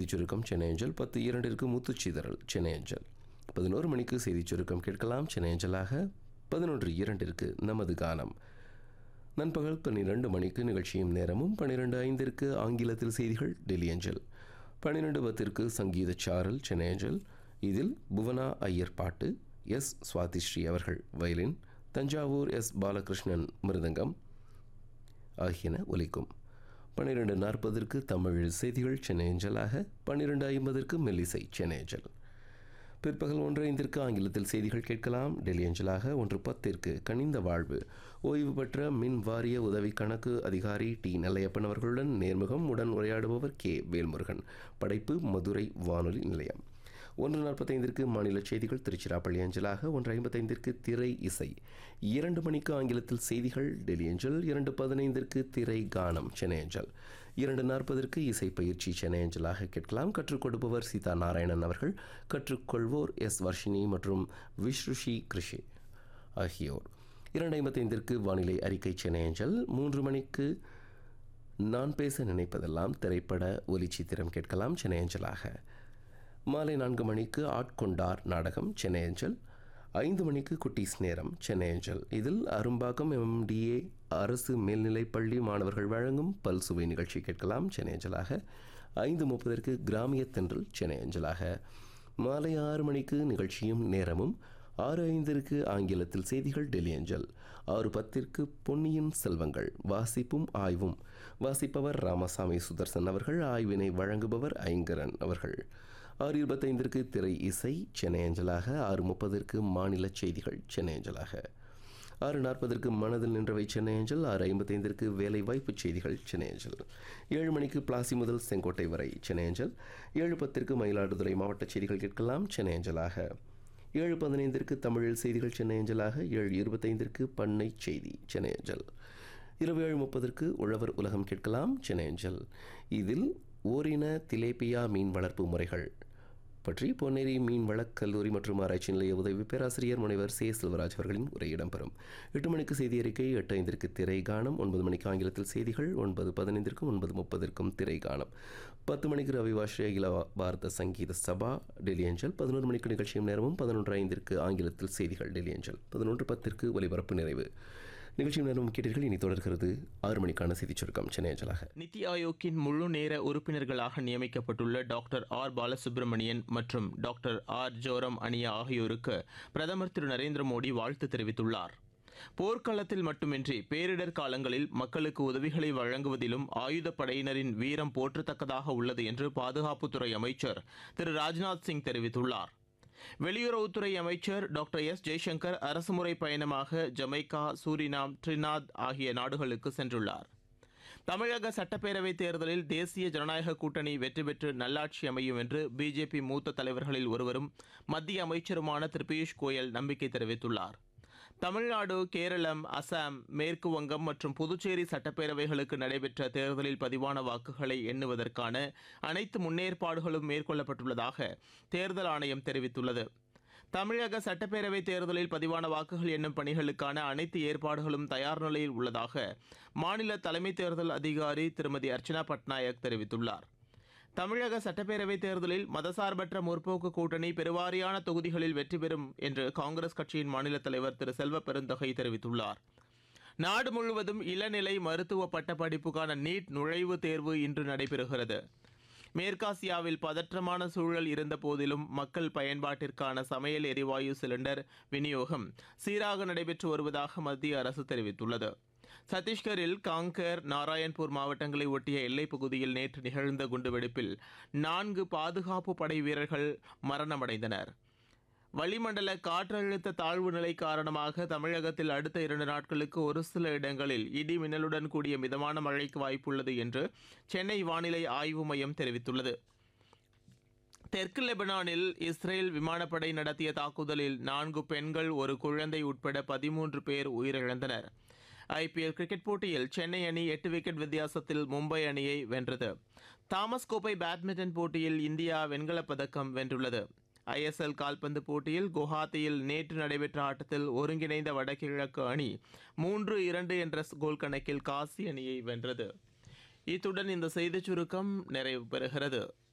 செய்திச் சுருக்கம் சென்னை அஞ்சல் பத்து இரண்டிற்கு முத்துச்சிதறல் சென்னை அஞ்சல் பதினோரு மணிக்கு செய்திச் சுருக்கம் கேட்கலாம் சென்னை அஞ்சலாக பதினொன்று இரண்டிற்கு நமது கானம் நண்பகல் பன்னிரண்டு மணிக்கு நிகழ்ச்சியும் நேரமும் பன்னிரெண்டு ஐந்திற்கு ஆங்கிலத்தில் செய்திகள் டெல்லி அஞ்சல் பன்னிரெண்டு பத்திற்கு சங்கீத சாரல் சென்னை அஞ்சல் இதில் புவனா ஐயர் பாட்டு எஸ் சுவாதிஸ்ரீ அவர்கள் வயலின் தஞ்சாவூர் எஸ் பாலகிருஷ்ணன் மிருதங்கம் ஆகியன ஒலிக்கும் பன்னிரெண்டு நாற்பதற்கு தமிழ் செய்திகள் சென்னை அஞ்சலாக பன்னிரெண்டு ஐம்பதற்கு மெல்லிசை சென்னை அஞ்சல் பிற்பகல் ஒன்று ஐந்திற்கு ஆங்கிலத்தில் செய்திகள் கேட்கலாம் டெல்லி அஞ்சலாக ஒன்று பத்திற்கு கனிந்த வாழ்வு ஓய்வு பெற்ற மின் வாரிய உதவி கணக்கு அதிகாரி டி நல்லையப்பன் அவர்களுடன் நேர்முகம் உடன் உரையாடுபவர் கே வேல்முருகன் படைப்பு மதுரை வானொலி நிலையம் ஒன்று நாற்பத்தைந்திற்கு மாநில செய்திகள் திருச்சிராப்பள்ளி அஞ்சலாக ஒன்று ஐம்பத்தைந்திற்கு திரை இசை இரண்டு மணிக்கு ஆங்கிலத்தில் செய்திகள் டெல்லி அஞ்சல் இரண்டு பதினைந்திற்கு திரை கானம் சென்னை அஞ்சல் இரண்டு நாற்பதற்கு இசை பயிற்சி சென்னை அஞ்சலாக கேட்கலாம் கற்றுக் கொடுப்பவர் சீதா நாராயணன் அவர்கள் கற்றுக்கொள்வோர் எஸ் வர்ஷினி மற்றும் விஸ்ருஷி கிருஷி ஆகியோர் இரண்டு ஐம்பத்தைந்திற்கு வானிலை அறிக்கை சென்னை அஞ்சல் மூன்று மணிக்கு நான் பேச நினைப்பதெல்லாம் திரைப்பட ஒலிச்சித்திரம் கேட்கலாம் சென்னை அஞ்சலாக மாலை நான்கு மணிக்கு ஆட்கொண்டார் நாடகம் சென்னை அஞ்சல் ஐந்து மணிக்கு குட்டீஸ் நேரம் சென்னை அஞ்சல் இதில் அரும்பாக்கம் எம்டிஏ அரசு மேல்நிலைப்பள்ளி மாணவர்கள் வழங்கும் பல்சுவை நிகழ்ச்சி கேட்கலாம் சென்னை அஞ்சலாக ஐந்து முப்பதற்கு கிராமிய தென்றல் சென்னை அஞ்சலாக மாலை ஆறு மணிக்கு நிகழ்ச்சியும் நேரமும் ஆறு ஐந்திற்கு ஆங்கிலத்தில் செய்திகள் டெல்லி அஞ்சல் ஆறு பத்திற்கு பொன்னியின் செல்வங்கள் வாசிப்பும் ஆய்வும் வாசிப்பவர் ராமசாமி சுதர்சன் அவர்கள் ஆய்வினை வழங்குபவர் ஐங்கரன் அவர்கள் ஆறு இருபத்தைந்திற்கு திரை இசை சென்னை அஞ்சலாக ஆறு முப்பதற்கு மாநில செய்திகள் சென்னை அஞ்சலாக ஆறு நாற்பதற்கு மனதில் நின்றவை சென்னை அஞ்சல் ஆறு ஐம்பத்தைந்திற்கு வேலை வாய்ப்பு செய்திகள் சென்னை அஞ்சல் ஏழு மணிக்கு பிளாசி முதல் செங்கோட்டை வரை சென்னை அஞ்சல் ஏழு பத்திற்கு மயிலாடுதுறை மாவட்ட செய்திகள் கேட்கலாம் சென்னை அஞ்சலாக ஏழு பதினைந்திற்கு தமிழில் செய்திகள் சென்னை அஞ்சலாக ஏழு இருபத்தைந்திற்கு பண்ணை செய்தி சென்னை அஞ்சல் இரவு ஏழு முப்பதற்கு உழவர் உலகம் கேட்கலாம் சென்னை அஞ்சல் இதில் ஓரின திலேபியா மீன் வளர்ப்பு முறைகள் பற்றி பொன்னேரி மீன் வளக் கல்லூரி மற்றும் ஆராய்ச்சி நிலைய உதவி பேராசிரியர் முனைவர் சே செல்வராஜ் அவர்களின் உரை இடம்பெறும் எட்டு மணிக்கு செய்தி அறிக்கை எட்டு ஐந்திற்கு திரை கானம் ஒன்பது மணிக்கு ஆங்கிலத்தில் செய்திகள் ஒன்பது பதினைந்திற்கும் ஒன்பது முப்பதற்கும் திரை கானம் பத்து மணிக்கு ரவிவாஸ்ரீ அகில பாரத சங்கீத சபா டெல்லி அஞ்சல் பதினொரு மணிக்கு நிகழ்ச்சியும் நேரமும் பதினொன்று ஐந்திற்கு ஆங்கிலத்தில் செய்திகள் டெல்லி அஞ்சல் பதினொன்று பத்திற்கு ஒலிபரப்பு நிறைவு நிகழ்ச்சியும் நேரம் கேட்டீர்கள் இனி தொடர்கிறது ஆறு மணிக்கான செய்திச் சுருக்கம் சென்னை அஞ்சலாக நித்தி ஆயோக்கின் முழு நேர உறுப்பினர்களாக நியமிக்கப்பட்டுள்ள டாக்டர் ஆர் பாலசுப்ரமணியன் மற்றும் டாக்டர் ஆர் ஜோரம் அனியா ஆகியோருக்கு பிரதமர் திரு நரேந்திர மோடி வாழ்த்து தெரிவித்துள்ளார் போர்க்களத்தில் மட்டுமின்றி பேரிடர் காலங்களில் மக்களுக்கு உதவிகளை வழங்குவதிலும் ஆயுதப்படையினரின் வீரம் போற்றத்தக்கதாக உள்ளது என்று பாதுகாப்புத்துறை அமைச்சர் திரு ராஜ்நாத் சிங் தெரிவித்துள்ளார் வெளியுறவுத்துறை அமைச்சர் டாக்டர் எஸ் ஜெய்சங்கர் அரசுமுறை பயணமாக ஜமைக்கா சூரினாம் ட்ரினாத் ஆகிய நாடுகளுக்கு சென்றுள்ளார் தமிழக சட்டப்பேரவைத் தேர்தலில் தேசிய ஜனநாயக கூட்டணி வெற்றி பெற்று நல்லாட்சி அமையும் என்று பிஜேபி மூத்த தலைவர்களில் ஒருவரும் மத்திய அமைச்சருமான திரு பியூஷ் கோயல் நம்பிக்கை தெரிவித்துள்ளார் தமிழ்நாடு கேரளம் அசாம் மேற்கு வங்கம் மற்றும் புதுச்சேரி சட்டப்பேரவைகளுக்கு நடைபெற்ற தேர்தலில் பதிவான வாக்குகளை எண்ணுவதற்கான அனைத்து முன்னேற்பாடுகளும் மேற்கொள்ளப்பட்டுள்ளதாக தேர்தல் ஆணையம் தெரிவித்துள்ளது தமிழக சட்டப்பேரவைத் தேர்தலில் பதிவான வாக்குகள் எண்ணும் பணிகளுக்கான அனைத்து ஏற்பாடுகளும் தயார் நிலையில் உள்ளதாக மாநில தலைமை தேர்தல் அதிகாரி திருமதி அர்ச்சனா பட்நாயக் தெரிவித்துள்ளார் தமிழக சட்டப்பேரவைத் தேர்தலில் மதசார்பற்ற முற்போக்கு கூட்டணி பெருவாரியான தொகுதிகளில் வெற்றி பெறும் என்று காங்கிரஸ் கட்சியின் மாநில தலைவர் திரு செல்வ பெருந்தகை தெரிவித்துள்ளார் நாடு முழுவதும் இளநிலை மருத்துவ பட்டப்படிப்புக்கான நீட் நுழைவுத் தேர்வு இன்று நடைபெறுகிறது மேற்காசியாவில் பதற்றமான சூழல் இருந்த போதிலும் மக்கள் பயன்பாட்டிற்கான சமையல் எரிவாயு சிலிண்டர் விநியோகம் சீராக நடைபெற்று வருவதாக மத்திய அரசு தெரிவித்துள்ளது சத்தீஸ்கரில் காங்கர் நாராயண்பூர் மாவட்டங்களை ஒட்டிய எல்லைப் பகுதியில் நேற்று நிகழ்ந்த குண்டுவெடிப்பில் நான்கு பாதுகாப்பு படை வீரர்கள் மரணமடைந்தனர் வளிமண்டல காற்றழுத்த தாழ்வு நிலை காரணமாக தமிழகத்தில் அடுத்த இரண்டு நாட்களுக்கு ஒரு சில இடங்களில் இடி மின்னலுடன் கூடிய மிதமான மழைக்கு வாய்ப்புள்ளது என்று சென்னை வானிலை ஆய்வு மையம் தெரிவித்துள்ளது தெற்கு லெபனானில் இஸ்ரேல் விமானப்படை நடத்திய தாக்குதலில் நான்கு பெண்கள் ஒரு குழந்தை உட்பட பதிமூன்று பேர் உயிரிழந்தனர் ஐபிஎல் கிரிக்கெட் போட்டியில் சென்னை அணி எட்டு விக்கெட் வித்தியாசத்தில் மும்பை அணியை வென்றது தாமஸ் கோப்பை பேட்மிண்டன் போட்டியில் இந்தியா வெண்கலப் பதக்கம் வென்றுள்ளது ஐஎஸ்எல் கால்பந்து போட்டியில் குவஹாத்தியில் நேற்று நடைபெற்ற ஆட்டத்தில் ஒருங்கிணைந்த வடகிழக்கு அணி மூன்று இரண்டு என்ற கோல் கணக்கில் காசி அணியை வென்றது இத்துடன் இந்த செய்திச் சுருக்கம் நிறைவு பெறுகிறது